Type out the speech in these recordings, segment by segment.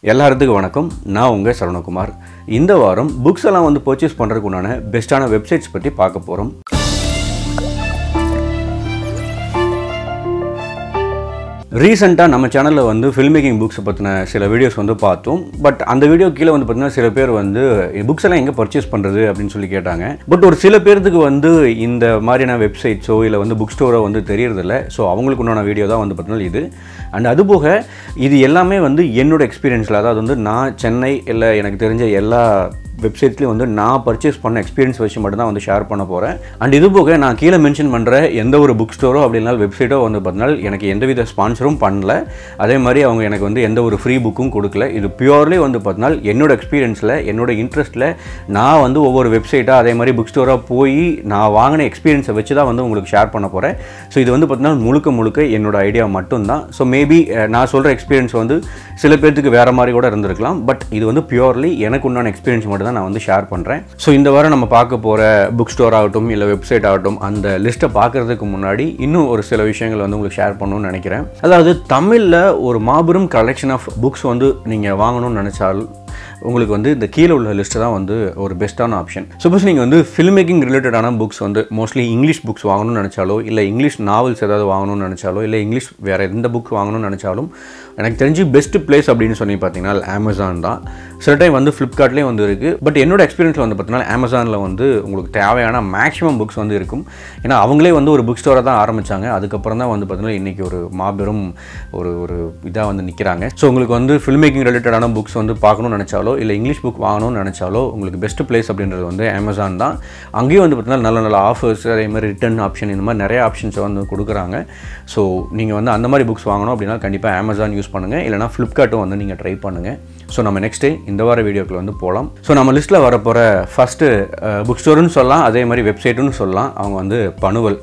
எல்லாத்துக்கும் வணக்கம் நான் உங்கள் சரவணகுமார் இந்த வாரம் புக்ஸ் எல்லாம் வந்து பர்ச்சேஸ் பண்ணுறதுக்கு உண்டான பெஸ்ட்டான வெப்சைட்ஸ் பற்றி பார்க்க போகிறோம் ரீசெண்டாக நம்ம சேனலில் வந்து ஃபில்ம் மேக்கிங் புக்ஸ் பற்றின சில வீடியோஸ் வந்து பார்த்தோம் பட் அந்த வீடியோ கீழே வந்து பார்த்தீங்கன்னா சில பேர் வந்து புக்ஸ் எல்லாம் எங்கே பர்ச்சேஸ் பண்ணுறது அப்படின்னு சொல்லி கேட்டாங்க பட் ஒரு சில பேர்த்துக்கு வந்து இந்த மாதிரியான வெப்சைட்ஸோ இல்லை வந்து புக் ஸ்டோரோ வந்து தெரியறதில்ல ஸோ அவங்களுக்கு உண்டான வீடியோ தான் வந்து பார்த்தீங்கன்னா இது அண்ட் அதுபோக இது எல்லாமே வந்து என்னோட எக்ஸ்பீரியன்ஸில் அதாவது வந்து நான் சென்னை இல்லை எனக்கு தெரிஞ்ச எல்லா வெப்சைட்ஸ்லேயும் வந்து நான் பர்ச்சேஸ் பண்ண எக்ஸ்பீரியன்ஸ் வச்சு மட்டும் தான் வந்து ஷேர் பண்ண போகிறேன் அண்ட் இது போக நான் கீழே மென்ஷன் பண்ணுற எந்த ஒரு புக் ஸ்டோரோ அப்படின்னா வெப்சைட்டோ வந்து பார்த்தீங்கன்னா எனக்கு எந்தவித ஸ்பான்சரும் பண்ணல அதே மாதிரி அவங்க எனக்கு வந்து எந்த ஒரு ஃப்ரீ புக்கும் கொடுக்கல இது பியூர்லி வந்து பார்த்தீங்கன்னா என்னோட எக்ஸ்பீரியன்ஸில் என்னோட இன்ட்ரெஸ்ட்டில் நான் வந்து ஒவ்வொரு வெப்சைட்டாக அதே மாதிரி புக் ஸ்டோராக போய் நான் வாங்கின எக்ஸ்பீரியன்ஸை வச்சு தான் வந்து உங்களுக்கு ஷேர் பண்ண போகிறேன் ஸோ இது வந்து பார்த்தீங்கன்னா முழுக்க முழுக்க என்னோட ஐடியா மட்டும்தான் ஸோ மேபி நான் சொல்கிற எக்ஸ்பீரியன்ஸ் வந்து சில பேர்த்துக்கு வேறு மாதிரி கூட இருந்திருக்கலாம் பட் இது வந்து பியூர்லி எனக்கு உண்டான எக்ஸ்பீரியன்ஸ் மட்டும் தான் நான் வந்து ஷேர் பண்ணுறேன் ஸோ இந்த வாரம் நம்ம பார்க்க போகிற புக் ஸ்டோர் ஆகட்டும் இல்லை வெப்சைட் ஆகட்டும் அந்த லிஸ்ட்டை பார்க்குறதுக்கு முன்னாடி இன்னும் ஒரு சில விஷயங்கள் வந்து உங்களுக்கு ஷேர் பண்ணணும்னு நினைக்கிறேன் அதாவது தமிழில் ஒரு மாபெரும் கலெக்ஷன் ஆஃப் புக்ஸ் வந்து நீங்கள் வாங்கணும்னு நினச்சால் உங்களுக்கு வந்து இந்த கீழே உள்ள லிஸ்ட்டு தான் வந்து ஒரு பெஸ்ட்டான ஆப்ஷன் சப்போஸ் நீங்கள் வந்து ஃபில்ம் மேக்கிங் ரிலேட்டடான புக்ஸ் வந்து மோஸ்ட்லி இங்கிலீஷ் புக்ஸ் வாங்கணும்னு நினச்சாலோ இல்லை இங்கிலீஷ் நாவல்ஸ் ஏதாவது வாங்கணும்னு நினச்சாலோ இல்லை இங்கிலீஷ் வேறு எந்த புக் வாங்கணும்னு நினச்சாலும் எனக்கு தெரிஞ்சு பெஸ்ட் பிளேஸ் அப்படின்னு சொல்லி பார்த்தீங்கன்னா அமேசான் தான் சில டைம் வந்து ஃப்ளிப்கார்ட்லேயும் வந்து இருக்குது பட் என்னோட எக்ஸ்பீரியன்ஸில் வந்து பார்த்தீங்கன்னா அமேசானில் வந்து உங்களுக்கு தேவையான மேக்ஸிமம் புக்ஸ் வந்து இருக்கும் ஏன்னா அவங்களே வந்து ஒரு புக் ஸ்டோரை தான் ஆரம்பித்தாங்க அதுக்கப்புறம் தான் வந்து பார்த்தீங்கன்னா இன்றைக்கி ஒரு மாபெரும் ஒரு ஒரு இதாக வந்து நிற்கிறாங்க ஸோ உங்களுக்கு வந்து ஃபில்ம் மேக்கிங் ரிலேட்டடான புக்ஸ் வந்து பார்க்கணும்னு நினச்சாலோ இல்லை இங்கிலீஷ் புக் வாங்கணும்னு நினச்சாலோ உங்களுக்கு பெஸ்ட் பிளேஸ் அப்படின்றது வந்து அமேசான் தான் அங்கேயும் வந்து பார்த்தீங்கன்னா நல்ல நல்ல ஆஃபர்ஸ் அதே மாதிரி ரிட்டர்ன் ஆப்ஷன் இந்த மாதிரி நிறைய ஆப்ஷன்ஸை வந்து கொடுக்குறாங்க ஸோ நீங்கள் வந்து அந்த மாதிரி புக்ஸ் வாங்கணும் அப்படின்னா கண்டிப்பாக அமேசான் யூஸ் பண்ணுங்கள் இல்லைனா ஃப்ளிப்கார்ட்டும் வந்து நீங்கள் ட்ரை பண்ணுங்கள் ஸோ நம்ம நெக்ஸ்ட் டே இந்த வார வீடியோக்குள்ள வந்து போகலாம் ஸோ நம்ம லிஸ்ட்டில் வரப்போகிற ஃபஸ்ட்டு புக் ஸ்டோருன்னு சொல்லலாம் அதே மாதிரி வெப்சைட்டுன்னு சொல்லலாம் அவங்க வந்து பனுவல்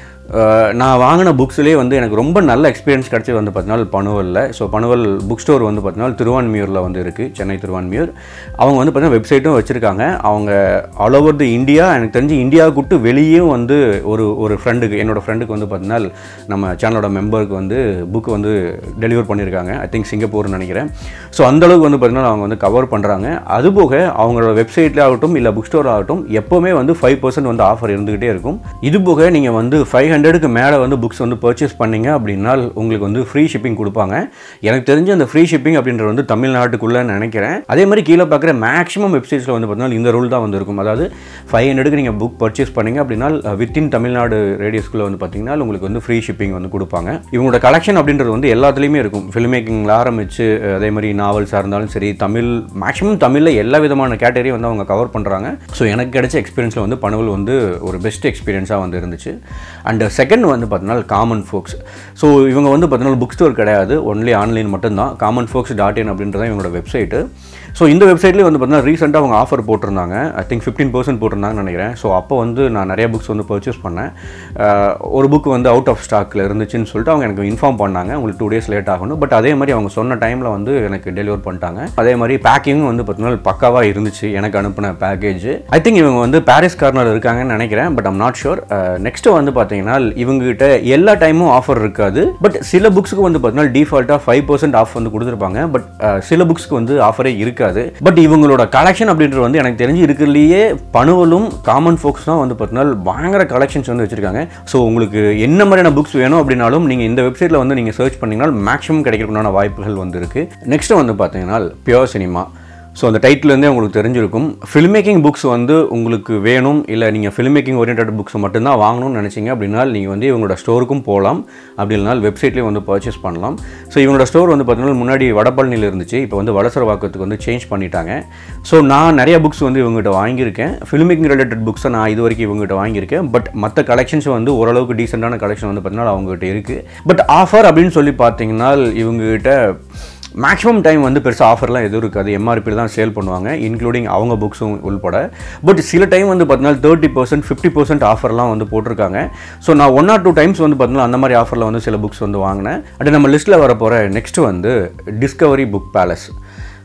அஹ் நான் வாங்கின புக்ஸ்லேயே வந்து எனக்கு ரொம்ப நல்ல எக்ஸ்பீரியன்ஸ் கிடச்சது வந்து பார்த்தீங்கன்னா பனுவலில் ஸோ பனுவல் புக் ஸ்டோர் வந்து பார்த்தீங்கன்னா திருவான்மியூரில் வந்து இருக்குது சென்னை திருவான்மியூர் அவங்க வந்து பார்த்தீங்கன்னா வெப்சைட்டும் வச்சுருக்காங்க அவங்க ஆல் ஓவர் தி இந்தியா எனக்கு தெரிஞ்சு இந்தியாவுக்கு விட்டு வெளியும் வந்து ஒரு ஒரு ஃப்ரெண்டுக்கு என்னோட ஃப்ரெண்டுக்கு வந்து பார்த்தீங்கன்னா நம்ம சேனலோட மெம்பருக்கு வந்து புக் வந்து டெலிவர் பண்ணியிருக்காங்க ஐ திங்க் சிங்கப்பூர்னு நினைக்கிறேன் ஸோ அந்தளவுக்கு வந்து பார்த்தீங்கன்னா அவங்க வந்து கவர் பண்ணுறாங்க அதுபோக அவங்களோட வெப்சைட்டில் ஆகட்டும் இல்லை புக் ஸ்டோர் ஆகட்டும் எப்போவுமே வந்து ஃபைவ் பர்சன்ட் வந்து ஆஃபர் இருந்துகிட்டே இருக்கும் இது போக நீங்கள் வந்து ஃபைவ் ஹண்ட்ரடுக்கு மேலே வந்து புக்ஸ் வந்து பர்ச்சேஸ் பண்ணீங்க அப்படின்னா உங்களுக்கு வந்து ஃப்ரீ ஷிப்பிங் கொடுப்பாங்க எனக்கு தெரிஞ்சு அந்த ஃப்ரீ ஷிப்பிங் அப்படின்றது வந்து தமிழ்நாட்டுக்குள்ளே நினைக்கிறேன் அதே மாதிரி கீழே பார்க்குற மேக்ஸிமம் வெப்சைட்ஸில் வந்து பார்த்தீங்கன்னா இந்த ரூல் தான் வந்து இருக்கும் அதாவது ஃபைவ் ஹண்ட்ரடுக்கு நீங்கள் புக் பர்ச்சேஸ் பண்ணீங்க அப்படின்னா வித்தின் தமிழ்நாடு ரேடியஸ்குள்ளே வந்து பார்த்தீங்கன்னா உங்களுக்கு வந்து ஃப்ரீ ஷிப்பிங் வந்து கொடுப்பாங்க இவங்களோட கலெக்ஷன் அப்படின்றது வந்து எல்லாத்துலேயுமே இருக்கும் ஃபில்ம் மேக்கிங்கில் ஆரம்பித்து அதே மாதிரி நாவல்ஸாக இருந்தாலும் சரி தமிழ் மேக்ஸிமம் தமிழில் எல்லா விதமான கேட்டகரியும் வந்து அவங்க கவர் பண்ணுறாங்க ஸோ எனக்கு கிடைச்ச எக்ஸ்பீரியன்ஸில் வந்து பணுவல் வந்து ஒரு பெஸ்ட் எக்ஸ்பீரியன்ஸாக வந்து இருந்துச்சு அண்ட் செகண்ட் வந்து பார்த்தீங்கன்னா காமன் ஃபோக்ஸ் ஸோ இவங்க வந்து பார்த்தீங்கன்னா புக் ஸ்டோர் கிடையாது ஒன்லி ஆன்லைன் மட்டும்தான் காமன் ஃபோக்ஸ் டாட் இன் அப்படின்றதான் இவங்களோட வெப்சைட்டு ஸோ இந்த வெப்சைட்லேயே வந்து பார்த்தீங்கன்னா ரீசெண்டாக அவங்க ஆஃபர் போட்டிருந்தாங்க ஐ திங்க் ஃபிஃப்டீன் பர்சன்ட் போட்டிருந்தாங்கன்னு நினைக்கிறேன் ஸோ அப்போ வந்து நான் நிறைய புக்ஸ் வந்து பர்ச்சேஸ் பண்ணேன் அஹ் ஒரு புக் வந்து அவுட் ஆஃப் ஸ்டாக்கில் இருந்துச்சுன்னு சொல்லிட்டு அவங்க எனக்கு இன்ஃபார்ம் பண்ணாங்க உங்களுக்கு டூ டேஸ் லேட் ஆகணும் பட் அதே மாதிரி அவங்க சொன்ன டைமில் வந்து எனக்கு டெலிவர் பண்ணிட்டாங்க அதே மாதிரி பேக்கிங்கும் வந்து பார்த்தீங்கன்னா பக்காவாக இருந்துச்சு எனக்கு அனுப்பின பேக்கேஜ் ஐ திங்க் இவங்க வந்து பாரிஸ் கார்னர் இருக்காங்கன்னு நினைக்கிறேன் but I'm not sure next வந்து பார்த்தீங்கன்னா இவங்ககிட்ட எல்லா டைமும் ஆஃபர் இருக்காது பட் சில புக்ஸுக்கு வந்து பார்த்தீங்கன்னா டிஃபால்ட்டாக ஃபைவ் பர்சன்ட் ஆஃப் வந்து கொடுத்துருப்பாங்க பட் சில புக்ஸ்க்கு வந்து ஆஃபரே இருக்காது பட் இவங்களோட கலெக்ஷன் அப்படின்றது வந்து எனக்கு தெரிஞ்சு இருக்கிறதுலையே பணுவலும் காமன் ஃபோக்ஸ் தான் வந்து பார்த்தீங்கன்னா பயங்கர கலெக்ஷன்ஸ் வந்து வச்சிருக்காங்க ஸோ உங்களுக்கு என்ன மாதிரியான புக்ஸ் வேணும் அப்படின்னாலும் நீங்கள் இந்த வெப்சைட்டில் வந்து நீங்கள் சர்ச் பண்ணீங்கன்னா மேக்ஸிமம் கிடைக்கிறதுக்கான வாய்ப்புகள் வந்து இருக்குது நெக்ஸ்ட் வந்து பார்த்தீங்கன்னா பியோர் சினிமா ஸோ அந்த டைட்டிலேருந்தே உங்களுக்கு தெரிஞ்சிருக்கும் ஃபில்ம் மேக்கிங் புக்ஸ் வந்து உங்களுக்கு வேணும் இல்லை நீங்கள் ஃபில்ம் மேக்கிங் ஓரியன்ட் புக்ஸ் மட்டும்தான் வாங்கணும்னு நினச்சிங்க அப்படின்னா நீங்கள் வந்து இவங்களோட ஸ்டோருக்கும் போகலாம் அப்படி இல்லைனா வெப்சைட்லேயே வந்து பர்ச்சேஸ் பண்ணலாம் ஸோ இவங்களோட ஸ்டோர் வந்து பார்த்தீங்கன்னா முன்னாடி வடபழனியில் இருந்துச்சு இப்போ வந்து வடசரவாக்கத்துக்கு வந்து சேஞ்ச் பண்ணிட்டாங்க ஸோ நான் நிறைய புக்ஸ் வந்து இவங்ககிட்ட வாங்கியிருக்கேன் ஃபில்ம் மேக்கிங் ரிலேட்டட் புக்ஸை நான் இது வரைக்கும் இவங்ககிட்ட வாங்கியிருக்கேன் பட் மற்ற கலெக்ஷன்ஸ் வந்து ஓரளவுக்கு டீசெண்டான கலெக்ஷன் வந்து பார்த்தீங்கன்னா அவங்ககிட்ட இருக்குது பட் ஆஃபர் அப்படின்னு சொல்லி பார்த்தீங்கன்னா இவங்ககிட்ட மேக்ஸிமம் டைம் வந்து பெருசாக ஆஃபர்லாம் எதுவும் இருக்காது எம்ஆர்பியில் தான் சேல் பண்ணுவாங்க இன்க்ளூடிங் அவங்க புக்ஸும் உள்பட பட் சில டைம் வந்து பார்த்தீங்கன்னா தேர்ட்டி பர்சன்ட் ஃபிஃப்டி பர்சன்ட் ஆஃபர்லாம் வந்து போட்டிருக்காங்க ஸோ நான் ஒன் ஆர் டூ டைம்ஸ் வந்து பார்த்தீங்கன்னா அந்த மாதிரி ஆஃபரில் வந்து சில புக்ஸ் வந்து வாங்கினேன் அண்ட் நம்ம லிஸ்ட்டில் வர போகிற நெக்ஸ்ட் வந்து டிஸ்கவரி புக் பேலஸ்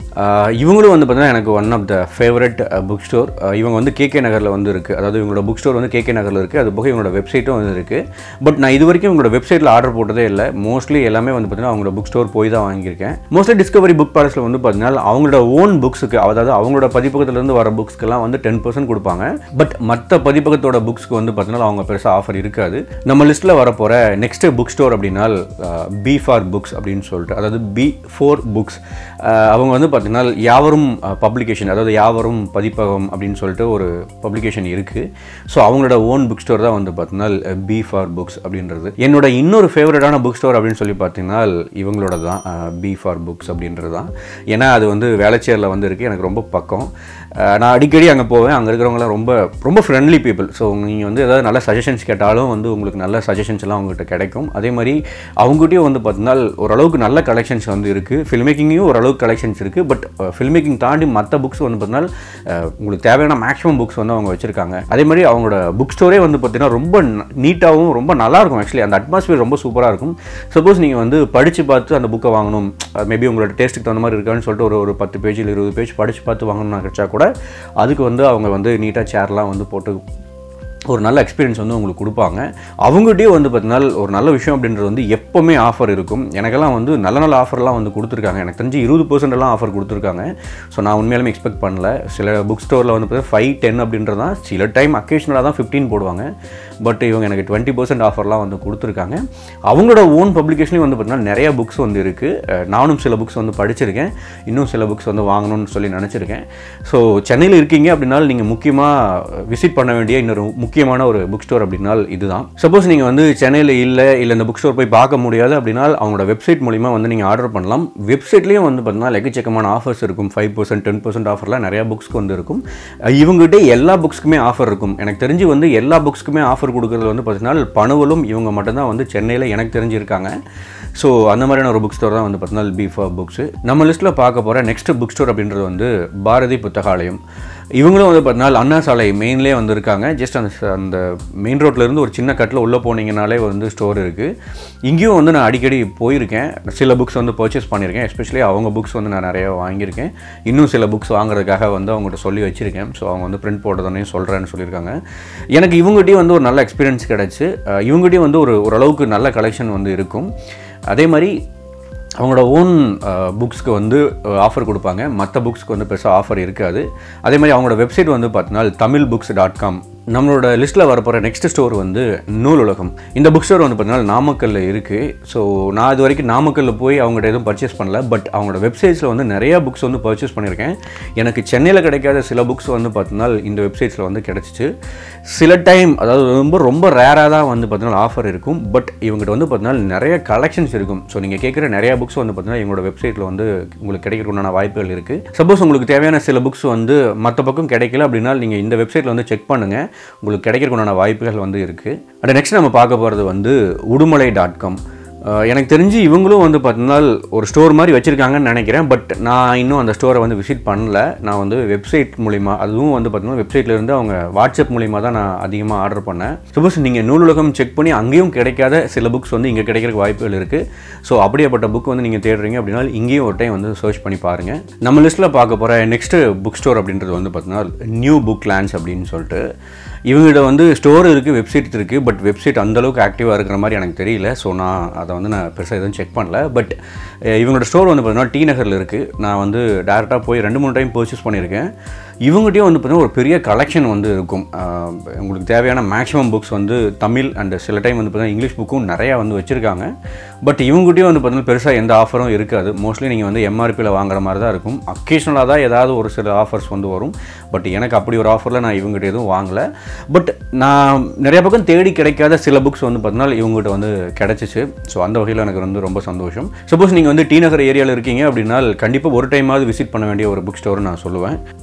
ஆஹ் இவங்களும் வந்து பார்த்தீங்கன்னா எனக்கு one of the favourite book store இவங்க வந்து கேகே நகரில் வந்து இருக்குது அதாவது இவங்களோட புக் ஸ்டோர் வந்து கேகே நகரில் இருக்குது அது போக இவங்களோட வெப்சைட்டும் வந்து இருக்குது பட் நான் இது வரைக்கும் இவங்களோட வெப்சைட்டில் ஆர்டர் போட்டதே இல்லை மோஸ்ட்லி எல்லாமே வந்து பார்த்தீங்கன்னா அவங்களோட புக் ஸ்டோர் போய் தான் வாங்கியிருக்கேன் மோஸ்ட்லி டிஸ்கவரி புக் பேலஸில் வந்து பார்த்தீங்கன்னா அவங்களோட ஓன் புக்ஸுக்கு அதாவது அவங்களோட பதிப்பகத்துலேருந்து வர புக்ஸ்க்கெல்லாம் வந்து டென் பர்சன்ட் கொடுப்பாங்க பட் மற்ற பதிப்பகத்தோட புக்ஸ்க்கு வந்து பார்த்தீங்கன்னா அவங்க பெருசாக ஆஃபர் இருக்காது நம்ம லிஸ்ட்டில் வரப்போகிற நெக்ஸ்ட் புக் ஸ்டோர் அப்படின்னா பி ஃபார் புக்ஸ் அப்படின்னு சொல்லிட்டு அதாவது பி ஃபோர் புக்ஸ் அவங்க வந்து பார்த்தீங்கன்னா யாவரும் பப்ளிகேஷன் அதாவது யாவரும் பதிப்பகம் அப்படின்னு சொல்லிட்டு ஒரு பப்ளிகேஷன் இருக்குது ஸோ அவங்களோட ஓன் புக் ஸ்டோர் தான் வந்து பார்த்தீங்கன்னா பி ஃபார் புக்ஸ் அப்படின்றது என்னோட இன்னொரு ஃபேவரட்டான புக் ஸ்டோர் அப்படின்னு சொல்லி பார்த்தீங்கன்னா இவங்களோட தான் பி ஃபார் புக்ஸ் அப்படின்றது தான் ஏன்னா அது வந்து வேளச்சேரில் வந்து இருக்குது எனக்கு ரொம்ப பக்கம் அஹ் நான் அடிக்கடி அங்கே போவேன் அங்கே இருக்கிறவங்களாம் ரொம்ப ரொம்ப ஃப்ரெண்ட்லி பீப்புள் ஸோ நீங்கள் வந்து ஏதாவது நல்ல சஜஷன்ஸ் கேட்டாலும் வந்து உங்களுக்கு நல்ல சஜஷன்ஸ் எல்லாம் அவங்ககிட்ட கிடைக்கும் அதே மாதிரி அவங்ககிட்டயும் வந்து பார்த்தீங்கன்னா ஓரளவுக்கு நல்ல கலெக்ஷன்ஸ் வந்து இருக்குது ஃபில்ம் மேக்கிங்கையும் ஓரளவுக்கு கலெக்ஷன்ஸ் இருக்குது பட் ஃபில்ம் மேக்கிங் தாண்டி மற்ற புக்ஸ் வந்து பார்த்தீங்கன்னா அஹ் உங்களுக்கு தேவையான மேக்ஸிமம் புக்ஸ் வந்து அவங்க வச்சுருக்காங்க அதே மாதிரி அவங்களோட புக் ஸ்டோரே வந்து பார்த்தீங்கன்னா ரொம்ப நீட்டாகவும் ரொம்ப நல்லா இருக்கும் ஆக்சுவலி அந்த அட்மாஸ்பியர் ரொம்ப சூப்பராக இருக்கும் சப்போஸ் நீங்கள் வந்து படித்து பார்த்து அந்த புக்கை வாங்கணும் மேபி உங்களோட டேஸ்ட்டுக்கு தகுந்த மாதிரி இருக்கான்னு சொல்லிட்டு ஒரு ஒரு பத்து பேஜ் இல்லை இருபது பேஜ் படித்து பார்த்து வாங்கணும்னு நினச்சா கூட அதுக்கு வந்து அவங்க வந்து நீட்டாக சேர்லாம் வந்து போட்டு ஒரு நல்ல எக்ஸ்பீரியன்ஸ் வந்து உங்களுக்கு கொடுப்பாங்க அவங்ககிட்டயும் வந்து பார்த்தீங்கன்னா ஒரு நல்ல விஷயம் அப்படின்றது வந்து எப்போவுமே ஆஃபர் இருக்கும் எனக்கெல்லாம் வந்து நல்ல நல்ல ஆஃபர்லாம் வந்து கொடுத்துருக்காங்க எனக்கு தெரிஞ்சு இருபது பர்சன்ட் எல்லாம் ஆஃபர் கொடுத்துருக்காங்க ஸோ நான் உண்மையாலுமே எக்ஸ்பெக்ட் பண்ணல சில புக் ஸ்டோரில் வந்து பார்த்தீங்கன்னா ஃபைவ் டென் அப்படின்றது தான் சில டைம் அக்கேஷனலாக தான் ஃபிஃப்டீன் போடுவாங்க பட் இவங்க எனக்கு டுவெண்ட்டி பர்சன்ட் ஆஃபர்லாம் வந்து கொடுத்துருக்காங்க அவங்களோட ஓன் பப்ளிகேஷன்லேயும் வந்து பார்த்தீங்கன்னா நிறைய புக்ஸ் வந்து இருக்குது நானும் சில புக்ஸ் வந்து படிச்சிருக்கேன் இன்னும் சில புக்ஸ் வந்து வாங்கணும்னு சொல்லி நினச்சிருக்கேன் ஸோ சென்னையில் இருக்கீங்க அப்படின்னாலும் நீங்கள் முக்கியமாக விசிட் பண்ண வேண்டிய இன்னொரு முக்கியமான ஒரு புக் ஸ்டோர் அப்படின்னா இதுதான் சப்போஸ் நீங்கள் வந்து சென்னையில் இல்லை இல்லை இந்த புக் ஸ்டோர் போய் பார்க்க முடியாது அப்படின்னா அவங்களோட வெப்சைட் மூலிமா வந்து நீங்கள் ஆர்டர் பண்ணலாம் வெப்சைட்லேயும் வந்து பார்த்தீங்கன்னா எக்கச்சக்கமான ஆஃபர்ஸ் இருக்கும் ஃபைவ் பர்சன்ட் டென் பர்சன்ட் ஆஃபர்லாம் நிறையா புக்ஸ்க்கு வந்து இருக்கும் இவங்ககிட்ட எல்லா புக்ஸ்க்குமே ஆஃபர் இருக்கும் எனக்கு தெரிஞ்சு வந்து எல்லா புக்ஸ்க்குமே ஆஃபர் கொடுக்குறது வந்து பார்த்தீங்கன்னா பணுவலும் இவங்க மட்டும்தான் வந்து சென்னையில் எனக்கு தெரிஞ்சிருக்காங்க ஸோ அந்த மாதிரியான ஒரு புக் ஸ்டோர் தான் வந்து பார்த்தீங்கன்னா பி ஃபார் புக்ஸ் நம்ம லிஸ்ட்டில் பார்க்க போகிற நெக்ஸ்ட் புக் ஸ்டோர் அப்படின்றது வந்து பாரதி புத்தகாலயம் இவங்களும் வந்து பார்த்தீங்கன்னா அண்ணா சாலை மெயின்லேயே வந்திருக்காங்க ஜஸ்ட் அந்த அந்த மெயின் ரோட்லேருந்து ஒரு சின்ன கட்டில் உள்ளே போனீங்கனாலே வந்து ஸ்டோர் இருக்குது இங்கேயும் வந்து நான் அடிக்கடி போயிருக்கேன் சில புக்ஸ் வந்து பர்ச்சேஸ் பண்ணியிருக்கேன் எஸ்பெஷலி அவங்க புக்ஸ் வந்து நான் நிறைய வாங்கியிருக்கேன் இன்னும் சில புக்ஸ் வாங்குறதுக்காக வந்து அவங்ககிட்ட சொல்லி வச்சுருக்கேன் ஸோ அவங்க வந்து பிரிண்ட் போட்டதுனையும் சொல்கிறேன்னு சொல்லியிருக்காங்க எனக்கு இவங்ககிட்டயும் வந்து ஒரு நல்ல எக்ஸ்பீரியன்ஸ் கிடச்சி இவங்ககிட்டயும் வந்து ஒரு ஓரளவுக்கு நல்ல கலெக்ஷன் வந்து இருக்கும் அதே மாதிரி அவங்களோட ஓன் புக்ஸ்க்கு வந்து ஆஃபர் கொடுப்பாங்க மற்ற புக்ஸ்க்கு வந்து பெருசாக ஆஃபர் இருக்காது அதே மாதிரி அவங்களோட வெப்சைட் வந்து பார்த்தீங்கன்னா தமிழ் புக்ஸ் டாட் காம் நம்மளோட லிஸ்ட்டில் வரப்போகிற நெக்ஸ்ட் ஸ்டோர் வந்து நூல் உலகம் இந்த புக் ஸ்டோர் வந்து பார்த்தீங்கன்னா நாமக்கல்லில் இருக்குது ஸோ நான் இது வரைக்கும் நாமக்கல்லில் போய் அவங்ககிட்ட எதுவும் பர்ச்சேஸ் பண்ணல பட் அவங்களோட வெப்சைட்ஸில் வந்து நிறையா புக்ஸ் வந்து பர்ச்சேஸ் பண்ணியிருக்கேன் எனக்கு சென்னையில் கிடைக்காத சில புக்ஸ் வந்து பார்த்தீங்கன்னா இந்த வெப்சைட்ஸில் வந்து கிடச்சிச்சு சில டைம் அதாவது ரொம்ப ரொம்ப ரேராக தான் வந்து பார்த்தீங்கன்னா ஆஃபர் இருக்கும் பட் இவங்ககிட்ட வந்து பார்த்தீங்கன்னா நிறைய கலெக்ஷன்ஸ் இருக்கும் ஸோ நீங்கள் கேட்குற நிறைய புக்ஸ் வந்து பார்த்தீங்கன்னா இவங்களோட வெப்சைட்டில் வந்து உங்களுக்கு கிடைக்கிறதுக்கான வாய்ப்புகள் இருக்குது சப்போஸ் உங்களுக்கு தேவையான சில புக்ஸ் வந்து மற்ற பக்கம் கிடைக்கல அப்படின்னா நீங்கள் இந்த வெப்சைட்டில் வந்து செக் பண்ணுங்கள் உங்களுக்கு கிடைக்கிறதுக்கான வாய்ப்புகள் வந்து இருக்குது அண்ட் நெக்ஸ்ட் நம்ம பார்க்க போகிறது வந்து உடுமலை டாட் காம் எனக்கு தெரிஞ்சு இவங்களும் வந்து பார்த்தீங்கன்னா ஒரு ஸ்டோர் மாதிரி வச்சுருக்காங்கன்னு நினைக்கிறேன் பட் நான் இன்னும் அந்த ஸ்டோரை வந்து விசிட் பண்ணல நான் வந்து வெப்சைட் மூலிமா அதுவும் வந்து பார்த்தீங்கன்னா வெப்சைட்லேருந்து அவங்க வாட்ஸ்அப் மூலிமா தான் நான் அதிகமாக ஆர்டர் பண்ணேன் சப்போஸ் நீங்கள் நூலுலகம் செக் பண்ணி அங்கேயும் கிடைக்காத சில புக்ஸ் வந்து இங்கே கிடைக்கிறதுக்கு வாய்ப்புகள் இருக்குது ஸோ அப்படியேப்பட்ட புக் வந்து நீங்கள் தேடுறீங்க அப்படின்னா இங்கேயும் ஒரு டைம் வந்து சர்ச் பண்ணி பாருங்கள் நம்ம லிஸ்ட்டில் பார்க்க போகிற நெக்ஸ்ட்டு புக் ஸ்டோர் அப்படின்றது வந்து பார்த்தீங்கன்னா நியூ புக் லேண்ட்ஸ் அப்படின்னு சொல்லிட்டு இவங்ககிட்ட வந்து ஸ்டோர் இருக்குது வெப்சைட் இருக்குது பட் வெப்சைட் அந்தளவுக்கு ஆக்டிவாக இருக்கிற மாதிரி எனக்கு தெரியல ஸோ நான் அதை வந்து நான் பெருசாக எதுவும் செக் பண்ணல பட் இவங்களோட ஸ்டோர் வந்து பார்த்தீங்கன்னா டி நகரில் இருக்குது நான் வந்து டேரெக்டாக போய் ரெண்டு மூணு டைம் பர்ச்சேஸ் பண்ணியிருக்கேன் இவங்ககிட்டயும் வந்து பார்த்தீங்கன்னா ஒரு பெரிய கலெக்ஷன் வந்து இருக்கும் ஆஹ் உங்களுக்கு தேவையான மேக்ஸிமம் புக்ஸ் வந்து தமிழ் அண்ட் சில டைம் வந்து பார்த்தீங்கன்னா இங்கிலீஷ் புக்கும் நிறையா வந்து வச்சுருக்காங்க பட் இவங்ககிட்டயும் வந்து பார்த்தீங்கன்னா பெருசாக எந்த ஆஃபரும் இருக்காது மோஸ்ட்லி நீங்கள் வந்து எம்ஆர்பியில் வாங்குற மாதிரி தான் இருக்கும் அக்கேஷனலாக தான் ஏதாவது ஒரு சில ஆஃபர்ஸ் வந்து வரும் பட் எனக்கு அப்படி ஒரு ஆஃபரில் நான் இவங்ககிட்ட எதுவும் வாங்கலை பட் நான் நிறைய பக்கம் தேடி கிடைக்காத சில புக்ஸ் வந்து பார்த்தீங்கன்னா இவங்ககிட்ட வந்து கிடச்சிச்சு ஸோ அந்த வகையில் எனக்கு வந்து ரொம்ப சந்தோஷம் சப்போஸ் நீங்கள் வந்து டி நகர் ஏரியாவில் இருக்கீங்க அப்படின்னா கண்டிப்பாக ஒரு டைமாவது விசிட் பண்ண வேண்டிய ஒரு புக் ஸ்டோர் நான் சொல்லுவேன் நம்ம லிஸ்ட்டில்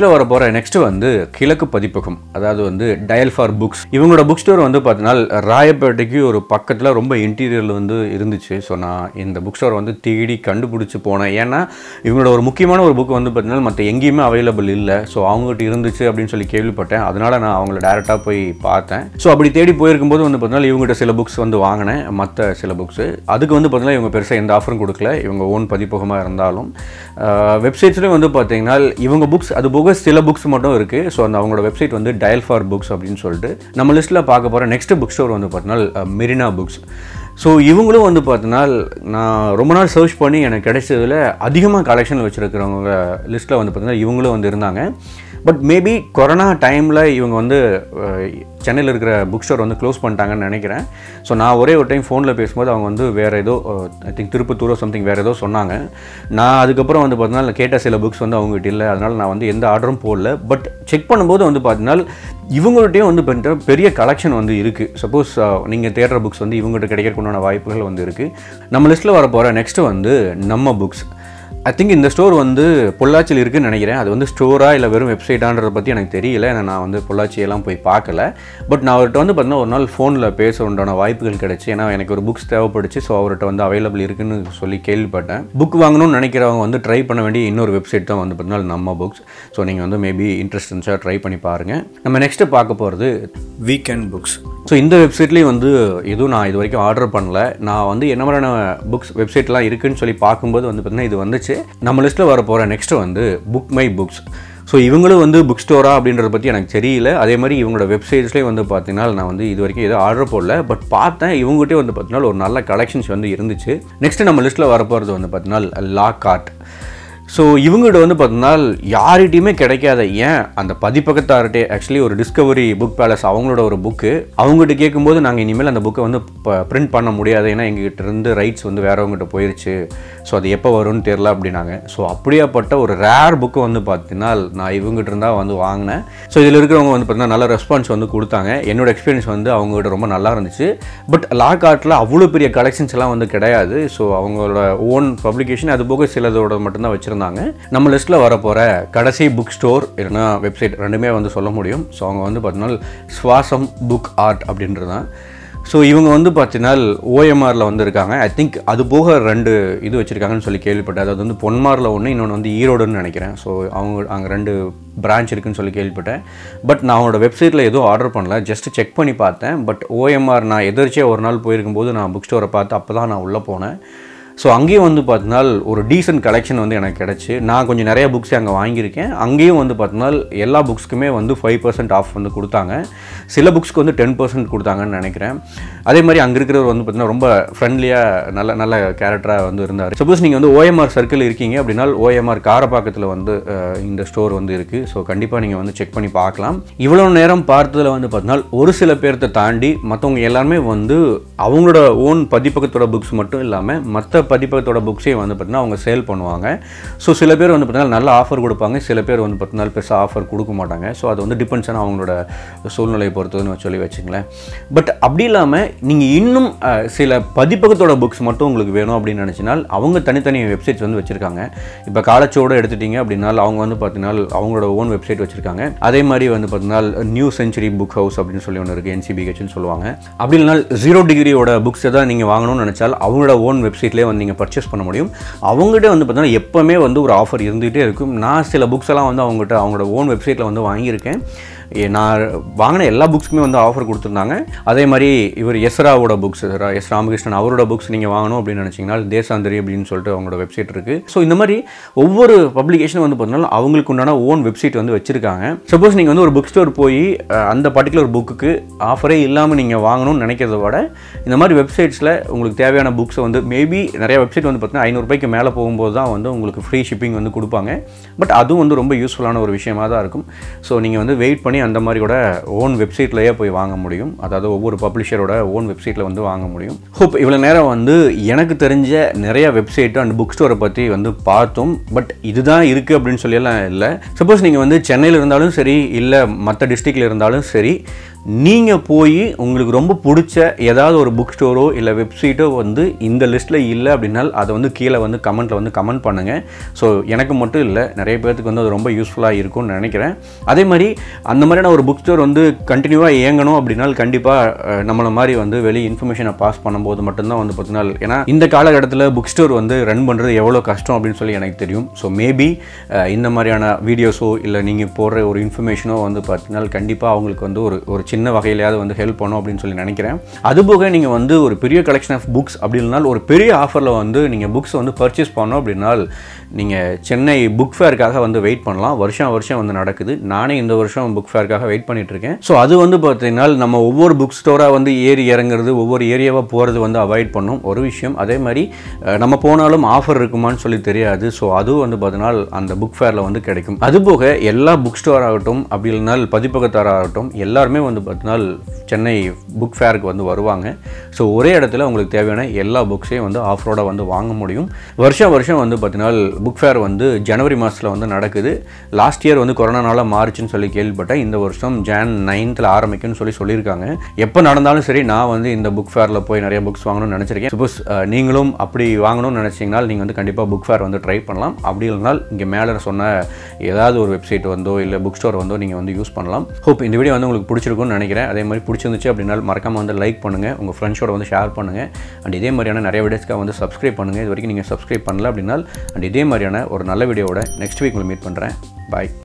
லிஸ்ட்டில் வர போகிற நெக்ஸ்ட் வந்து கிழக்கு பதிப்பகம் அதாவது வந்து டயல் ஃபார் புக்ஸ் இவங்களோட புக் ஸ்டோர் வந்து பார்த்தீங்கன்னா ராயப்பேட்டைக்கு ஒரு பக்கத்தில் ரொம்ப இன்டீரியரில் வந்து இருந்துச்சு ஸோ நான் இந்த புக் ஸ்டோர் வந்து தேடி கண்டுபிடிச்சி போனேன் ஏன்னா இவங்களோட ஒரு முக்கியமான ஒரு புக் வந்து பார்த்தீங்கன்னா மற்ற எங்கேயுமே அவைலபிள் இல்லை ஸோ அவங்ககிட்ட இருந்துச்சு அப்படின்னு சொல்லி கேள்விப்பட்டேன் அதனால் நான் அவங்கள டேரெக்டாக போய் பார்த்தேன் ஸோ அப்படி தேடி போயிருக்கும்போது வந்து பார்த்தீங்கன்னா இவங்ககிட்ட சில புக்ஸ் வந்து வாங்கினேன் மற்ற சில புக்ஸு அதுக்கு வந்து பார்த்தீங்கன்னா இவங்க பெருசாக எந்த ஆஃபரும் கொடுக்கல இவங்க ஓன் பதிப்பகமாக இருந்தாலும் வெப்சைட்ஸ்லேயும் வந்து பார்த்தீங்கன்னா இவங்க புக்ஸ் அது போக சில புக்ஸ் மட்டும் இருக்குது ஸோ அந்த அவங்களோட வெப்சைட் வந்து டயல் ஃபார் புக்ஸ் அப்படின்னு சொல்லிட்டு நம்ம லிஸ்ட்டில் பார்க்க போகிற நெக்ஸ்ட் புக் ஸ்டோர் வந்து பார்த்தீங்கன்னா மெரினா புக்ஸ் ஸோ இவங்களும் வந்து பார்த்தீங்கன்னா நான் ரொம்ப நாள் சர்ச் பண்ணி எனக்கு கிடைச்சதுல அதிகமாக கலெக்ஷன் வச்சுருக்கிறவங்க லிஸ்ட்டில் வந்து பார்த்தீங்கன்னா இவங்களும் வந்து இருந்தாங்க பட் மேபி கொரோனா டைமில் இவங்க வந்து அஹ், சென்னையில் இருக்கிற புக் ஸ்டோர் வந்து க்ளோஸ் பண்ணிட்டாங்கன்னு நினைக்கிறேன் ஸோ நான் ஒரே ஒரு டைம் ஃபோனில் பேசும்போது அவங்க வந்து வேறு ஏதோ ஐ திங்க் திருப்பத்தூரோ சம்திங் வேறு ஏதோ சொன்னாங்க நான் அதுக்கப்புறம் வந்து பார்த்தீங்கன்னா கேட்ட சில புக்ஸ் வந்து அவங்ககிட்ட இல்லை அதனால் நான் வந்து எந்த ஆர்டரும் போடல பட் செக் பண்ணும்போது வந்து பார்த்தீங்கன்னா இவங்கள்ட்டையும் வந்து பார்த்தீங்கன்னா பெரிய கலெக்ஷன் வந்து இருக்குது சப்போஸ் நீங்கள் தேடுற புக்ஸ் வந்து இவங்ககிட்ட கிடைக்கிறதுக்குண்டான வாய்ப்புகள் வந்து இருக்குது நம்ம லிஸ்ட்டில் வர போகிற நெக்ஸ்ட்டு வந்து நம்ம புக்ஸ் ஐ திங்க் இந்த ஸ்டோர் வந்து பொள்ளாச்சியில் இருக்குன்னு நினைக்கிறேன் அது வந்து ஸ்டோரா இல்லை வெறும் வெப்சைட்டான்றதை பற்றி எனக்கு தெரியல ஏன்னா நான் வந்து பொள்ளாச்சியெல்லாம் போய் பார்க்கல பட் நான் அவர்கிட்ட வந்து பார்த்தீங்கன்னா ஒரு நாள் ஃபோனில் பேச உண்டான வாய்ப்புகள் கிடைச்சு ஏன்னா எனக்கு ஒரு புக்ஸ் தேவைப்படுச்சு ஸோ அவர்கிட்ட வந்து அவைலபிள் இருக்குன்னு சொல்லி கேள்விப்பட்டேன் புக் வாங்கணும்னு நினைக்கிறவங்க வந்து ட்ரை பண்ண வேண்டிய இன்னொரு வெப்சைட் தான் வந்து பார்த்தீங்கன்னா நம்ம புக்ஸ் ஸோ நீங்கள் வந்து மேபி இன்ட்ரெஸ்ட் இருந்துச்சா ட்ரை பண்ணி பாருங்கள் நம்ம நெக்ஸ்ட்டு பார்க்க போகிறது வீக்கெண்ட் புக்ஸ் ஸோ இந்த வெப்சைட்லேயும் வந்து எதுவும் நான் இது வரைக்கும் ஆர்டர் பண்ணல நான் வந்து என்ன மாதிரியான புக்ஸ் வெப்சைட்லாம் இருக்குன்னு சொல்லி பார்க்கும்போது வந்து பார்த்தீங்கன்னா இது வந்துச்சு நம்ம லிஸ்ட்டில் வர போகிற நெக்ஸ்ட் வந்து புக் மை புக்ஸ் ஸோ இவங்களும் வந்து புக் ஸ்டோரா அப்படின்றத பற்றி எனக்கு தெரியல அதே மாதிரி இவங்களோட வெப்சைட்ஸ்லேயே வந்து பார்த்தீங்கன்னா நான் வந்து இது வரைக்கும் எதுவும் ஆர்டர் போடல பட் பார்த்தேன் இவங்ககிட்டே வந்து பார்த்தீங்கன்னா ஒரு நல்ல கலெக்ஷன்ஸ் வந்து இருந்துச்சு நெக்ஸ்ட் நம்ம லிஸ்ட்டில் வர போகிறது வந்து பார்த்தீங்கன்னா லா கார்ட் ஸோ இவங்ககிட்ட வந்து பார்த்தீங்கன்னா யார்கிட்டையுமே கிடைக்காத ஏன் அந்த பதிப்பகத்தார்கிட்டே ஆக்சுவலி ஒரு டிஸ்கவரி புக் பேலஸ் அவங்களோட ஒரு புக்கு அவங்ககிட்ட கேட்கும்போது நாங்கள் இனிமேல் அந்த புக்கை வந்து பிரிண்ட் பண்ண முடியாது ஏன்னா எங்ககிட்ட இருந்து ரைட்ஸ் வந்து வேறவங்ககிட்ட போயிருச்சு ஸோ அது எப்போ வரும்னு தெரில அப்படின்னாங்க ஸோ அப்படியாப்பட்ட ஒரு ரேர் புக்கு வந்து பார்த்தீங்கன்னா நான் இவங்ககிட்ட இருந்தால் வந்து வாங்கினேன் ஸோ இதில் இருக்கிறவங்க வந்து பார்த்தீங்கன்னா நல்ல ரெஸ்பான்ஸ் வந்து கொடுத்தாங்க என்னோட எக்ஸ்பீரியன்ஸ் வந்து அவங்ககிட்ட ரொம்ப நல்லா இருந்துச்சு பட் லா கார்ட்டில் அவ்வளோ பெரிய கலெக்ஷன்ஸ் எல்லாம் வந்து கிடையாது ஸோ அவங்களோட ஓன் பப்ளிகேஷன் அது போக சிலதோட மட்டும்தான் வச்சுருந்தாங்க நம்ம லிஸ்ட்டில் வர போகிற கடைசி புக் ஸ்டோர் இல்லைன்னா வெப்சைட் ரெண்டுமே வந்து சொல்ல முடியும் ஸோ அவங்க வந்து பார்த்தீங்கன்னா சுவாசம் புக் ஆர்ட் அப்படின்றது தான் ஸோ இவங்க வந்து பார்த்தீங்கன்னா ஓஎம்ஆரில் வந்து இருக்காங்க ஐ திங்க் அது போக ரெண்டு இது வச்சுருக்காங்கன்னு சொல்லி கேள்விப்பட்டேன் அதாவது வந்து பொன்மாரில் ஒன்று இன்னொன்று வந்து ஈரோடுன்னு நினைக்கிறேன் ஸோ அவங்க அங்கே ரெண்டு பிரான்ச் இருக்குன்னு சொல்லி கேள்விப்பட்டேன் பட் நான் அவங்களோட வெப்சைட்டில் எதுவும் ஆர்டர் பண்ணல ஜஸ்ட் செக் பண்ணி பார்த்தேன் பட் ஓஎம்ஆர் நான் எதிர்ச்சியாக ஒரு நாள் போயிருக்கும்போது நான் புக் ஸ்டோரை பார்த்து அப்போ தான் நான் உள்ளே போனேன் ஸோ அங்கேயும் வந்து பார்த்தீங்கன்னா ஒரு டீசென்ட் கலெக்ஷன் வந்து எனக்கு கிடச்சி நான் கொஞ்சம் நிறைய புக்ஸ் அங்கே வாங்கியிருக்கேன் அங்கேயும் வந்து பார்த்தீங்கன்னா எல்லா புக்ஸ்க்குமே வந்து ஃபைவ் பர்சன்ட் ஆஃப் வந்து கொடுத்தாங்க சில புக்ஸ்க்கு வந்து டென் பர்சன்ட் கொடுத்தாங்கன்னு நினைக்கிறேன் அதே மாதிரி அங்கே இருக்கிறவர் வந்து பார்த்தீங்கன்னா ரொம்ப ஃப்ரெண்ட்லியாக நல்ல நல்ல கேரக்டராக வந்து இருந்தார் சப்போஸ் நீங்கள் வந்து ஓஎம்ஆர் சர்க்கிள் இருக்கீங்க அப்படின்னா ஓஎம்ஆர் காரப்பாக்கத்தில் வந்து அஹ், இந்த ஸ்டோர் வந்து இருக்குது ஸோ கண்டிப்பாக நீங்கள் வந்து செக் பண்ணி பார்க்கலாம் இவ்வளோ நேரம் பார்த்ததில் வந்து பார்த்தீங்கன்னா ஒரு சில பேர்த்த தாண்டி மற்றவங்க எல்லாருமே வந்து அவங்களோட ஓன் பதிப்பகத்தோட புக்ஸ் மட்டும் இல்லாமல் மற்ற பதிப்பகத்தோட புக்ஸையும் வந்து பார்த்தீங்கன்னா அவங்க சேல் பண்ணுவாங்க ஸோ சில பேர் வந்து பார்த்தீங்கன்னா நல்ல ஆஃபர் கொடுப்பாங்க சில பேர் வந்து பார்த்தீங்கன்னா பெருசாக ஆஃபர் கொடுக்க மாட்டாங்க ஸோ அது வந்து டிபெண்ட்ஸ் ஆன அவங்களோட சூழ்நிலையை பொறுத்ததுன்னு சொல்லி வச்சுங்களேன் பட் அப்படி இல்லாமல் நீங்கள் இன்னும் அஹ், சில பதிப்பகத்தோட புக்ஸ் மட்டும் உங்களுக்கு வேணும் அப்படின்னு நினச்சினால் அவங்க தனித்தனி வெப்சைட்ஸ் வந்து வச்சுருக்காங்க இப்போ காலச்சோடு எடுத்துட்டீங்க அப்படின்னா அவங்க வந்து பார்த்தீங்கன்னா அவங்களோட ஓன் வெப்சைட் வச்சுருக்காங்க அதே மாதிரி வந்து பார்த்தீங்கன்னா நியூ செஞ்சுரி புக் ஹவுஸ் அப்படின்னு சொல்லி ஒன்று இருக்குது என்சிபிஹெச்னு சொல்லுவாங்க அப்படி இல்லைனா ஜீரோ டிகிரியோட புக்ஸை தான் நீங்கள் வாங்கணும்னு நினச்சால் அவங்களோட ஓன் வெப்சைட்லேயே வந்து நீங்கள் பர்ச்சேஸ் பண்ண முடியும் அவங்ககிட்ட வந்து பார்த்தீங்கன்னா எப்போவுமே வந்து ஒரு ஆஃபர் இருந்துகிட்டே இருக்கும் நான் சில புக்ஸ் எல்லாம் வந்து அவங்ககிட்ட அவங்களோட ஓன் வெப்சைட்டில் வந்து வாங்கியிருக்கேன் ஏ, நான் வாங்கின எல்லா புக்ஸுக்குமே வந்து ஆஃபர் கொடுத்துருந்தாங்க அதே மாதிரி இவர் எஸ்ராவோட புக்ஸ் எஸ் ராமகிருஷ்ணன் அவரோட புக்ஸ் நீங்கள் வாங்கணும் அப்படின்னு நினச்சிங்கன்னா தேசாந்தரி அப்படின்னு சொல்லிட்டு அவங்களோட வெப்சைட் இருக்குது ஸோ இந்த மாதிரி ஒவ்வொரு பப்ளிகேஷனும் வந்து பார்த்தீங்கன்னா அவங்களுக்கு உண்டான ஓன் வெப்சைட் வந்து வச்சுருக்காங்க சப்போஸ் நீங்கள் வந்து ஒரு புக் ஸ்டோர் போய் அஹ், அந்த பர்டிகுலர் புக்குக்கு ஆஃபரே இல்லாமல் நீங்கள் வாங்கணும்னு நினைக்கிறத விட இந்த மாதிரி வெப்சைட்ஸில் உங்களுக்கு தேவையான புக்ஸை வந்து மேபி நிறைய வெப்சைட் வந்து பார்த்தீங்கன்னா ஐநூறுபாய்க்கு மேலே போகும்போது தான் வந்து உங்களுக்கு ஃப்ரீ ஷிப்பிங் வந்து கொடுப்பாங்க பட் அதுவும் வந்து ரொம்ப யூஸ்ஃபுல்லான ஒரு விஷயமா தான் இருக்கும் ஸோ நீங்கள் வந்து வெயிட் பண்ணி அந்த மாதிரி கூட ஓன் வெப்சைட்லேயே போய் வாங்க முடியும் அதாவது ஒவ்வொரு பப்ளிஷரோட ஓன் வெப்சைட்டில் வந்து வாங்க முடியும் ஹோப் இவ்வளோ நேரம் வந்து எனக்கு தெரிஞ்ச நிறைய வெப்சைட் அண்ட் புக் ஸ்டோரை பற்றி வந்து பார்த்தோம் பட் இதுதான் இருக்குது அப்படின்னு சொல்லியெல்லாம் இல்லை சப்போஸ் நீங்கள் வந்து சென்னையில் இருந்தாலும் சரி இல்லை மற்ற டிஸ்ட்ரிக்டில் இருந்தாலும் சரி நீங்கள் போய் உங்களுக்கு ரொம்ப பிடிச்ச ஏதாவது ஒரு புக் ஸ்டோரோ இல்லை வெப்சைட்டோ வந்து இந்த லிஸ்ட்டில் இல்லை அப்படின்னால் அதை வந்து கீழே வந்து கமெண்ட்டில் வந்து கமெண்ட் பண்ணுங்கள் ஸோ எனக்கு மட்டும் இல்லை நிறைய பேர்த்துக்கு வந்து அது ரொம்ப யூஸ்ஃபுல்லாக இருக்கும்னு நினைக்கிறேன் அதே மாதிரி அந்த மாதிரியான ஒரு புக் ஸ்டோர் வந்து கண்டினியூவாக இயங்கணும் அப்படின்னால் கண்டிப்பாக நம்மளை மாதிரி வந்து வெளியே இன்ஃபர்மேஷனை பாஸ் பண்ணும்போது மட்டும்தான் வந்து பார்த்தீங்கன்னா ஏன்னா இந்த காலகட்டத்தில் புக் ஸ்டோர் வந்து ரன் பண்ணுறது எவ்வளோ கஷ்டம் அப்படின்னு சொல்லி எனக்கு தெரியும் ஸோ மேபி இந்த மாதிரியான வீடியோஸோ இல்லை நீங்கள் போடுற ஒரு இன்ஃபர்மேஷனோ வந்து பார்த்தீங்கன்னா கண்டிப்பாக அவங்களுக்கு வந்து ஒரு ஒரு சின்ன வகையிலையாவது வந்து ஹெல்ப் பண்ணும் அப்படின்னு சொல்லி நினைக்கிறேன் அதுபோக நீங்கள் வந்து ஒரு பெரிய கலெக்ஷன் ஆஃப் புக்ஸ் அப்படி இல்லைனால் ஒரு பெரிய ஆஃபரில் வந்து நீங்கள் புக்ஸ் வந்து பர்ச்சேஸ் பண்ணோம் அப்படின்னால் நீங்கள் சென்னை புக் ஃபேருக்காக வந்து வெயிட் பண்ணலாம் வருஷம் வருஷம் வந்து நடக்குது நானே இந்த வருஷம் புக் ஃபேருக்காக வெயிட் பண்ணிட்டு இருக்கேன் ஸோ அது வந்து பார்த்தீங்கன்னா நம்ம ஒவ்வொரு புக் ஸ்டோராக வந்து ஏறி இறங்குறது ஒவ்வொரு ஏரியாவாக போகிறது வந்து அவாய்ட் பண்ணும் ஒரு விஷயம் அதே மாதிரி அஹ், நம்ம போனாலும் ஆஃபர் இருக்குமான்னு சொல்லி தெரியாது ஸோ அதுவும் வந்து பார்த்தீங்கன்னா அந்த புக் ஃபேரில் வந்து கிடைக்கும் அதுபோக எல்லா புக் ஸ்டோர் ஆகட்டும் அப்படி இல்லைனால் பதிப்பகத்தார் ஆகட்டும் எல்லாருமே வந்து பார்த்தீங்கன்னா சென்னை புக் ஃபேருக்கு வந்து வருவாங்க ஸோ ஒரே இடத்துல உங்களுக்கு தேவையான எல்லா புக்ஸையும் வந்து ஆஃபரோட வந்து வாங்க முடியும் வருஷம் வருஷம் வந்து பார்த்தீங்கன்னா புக் ஃபேர் வந்து ஜனவரி மாதத்தில் வந்து நடக்குது லாஸ்ட் இயர் வந்து கொரோனானால மாறுச்சுன்னு சொல்லி கேள்விப்பட்டேன் இந்த வருஷம் ஜான் நைன்த்தில் ஆரம்பிக்கும்னு சொல்லி சொல்லியிருக்காங்க எப்போ நடந்தாலும் சரி நான் வந்து இந்த புக் ஃபேரில் போய் நிறைய புக்ஸ் வாங்கணும்னு நினச்சிருக்கேன் சப்போஸ் நீங்களும் அப்படி வாங்கணும்னு நினச்சிங்கன்னா நீங்கள் வந்து கண்டிப்பாக புக் ஃபேர் வந்து ட்ரை பண்ணலாம் அப்படி இல்லைனால் இங்கே மேலே சொன்ன ஏதாவது ஒரு வெப்சைட் வந்தோ இல்லை புக் ஸ்டோர் வந்தோ நீங்கள் வந்து யூஸ் பண்ணலாம் ஹோப் இந்த வீடியோ வந்து உங்களுக்கு பிடிச்சிருக்கும்னு நினைக்கிறேன் அதே மாதிரி பிடிச்சிருந்துச்சு அப்படின்னா மறக்காம வந்து லைக் பண்ணுங்கள் உங்கள் ஃப்ரெண்ட்ஸோட வந்து ஷேர் பண்ணுங்கள் அண்ட் இதே மாதிரியான நிறைய வீடியோஸ்க்காக வந்து சப்ஸ்கிரைப் பண்ணுங்கள் இது வரைக்கும் நீங்கள் சப்ஸ்கிரைப் பண்ணல அப்படின்னா அண்ட் இதே மாதிரியான ஒரு நல்ல வீடியோவோட நெக்ஸ்ட் வீக் உங்களை மீட் பண்ணுறேன் பாய்